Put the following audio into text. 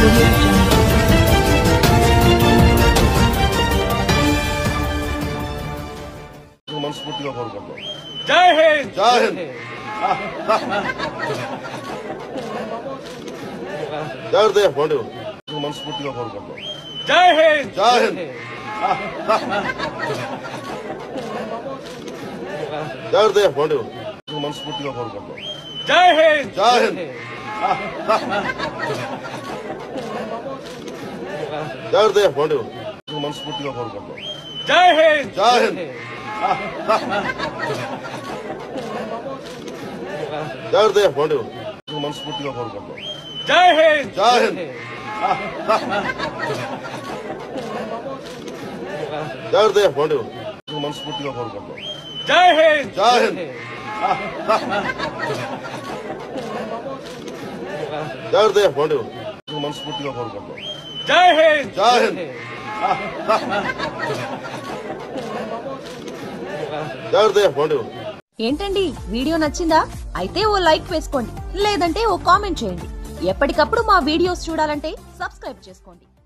audio jungle. మనస్ఫూర్తిగా కోరుకుంటున్నాం జై హింద్ జై హింద్ జాగ్రత్త పోండి మనస్ఫూర్తిగా కోరుకుంటున్నాం జై హింద్ జై హింద్ జాగ్రత్త పోండి మనస్ఫూర్తిగా కోరుకుంటున్నాం జై హింద్ జై హింద్ జాగ్రత్త పోండి మనస్ఫూర్తిగా కోరుకుంటున్నాం జై హింద్ జై హింద్ జాగ్రత్త పోండి మనస్ఫూర్తిగా కోరుకుంటున్నాం జై హింద్ జై హింద్ జాగ్రత్త పోండి మనస్ఫూర్తిగా కోరుకుంటున్నాం జై హింద్ జై హింద్ జాగ్రత్త పోండి మనస్ఫూర్తిగా కోరుకుంటున్నాం జై హింద్ జై హింద్ జాగ్రత్త పోండి ఏంటండి వీడియో నచ్చిందా అయితే ఓ లైక్ వేసుకోండి లేదంటే ఓ కామెంట్ చేయండి ఎప్పటికప్పుడు మా వీడియోస్ చూడాలంటే సబ్స్క్రైబ్ చేసుకోండి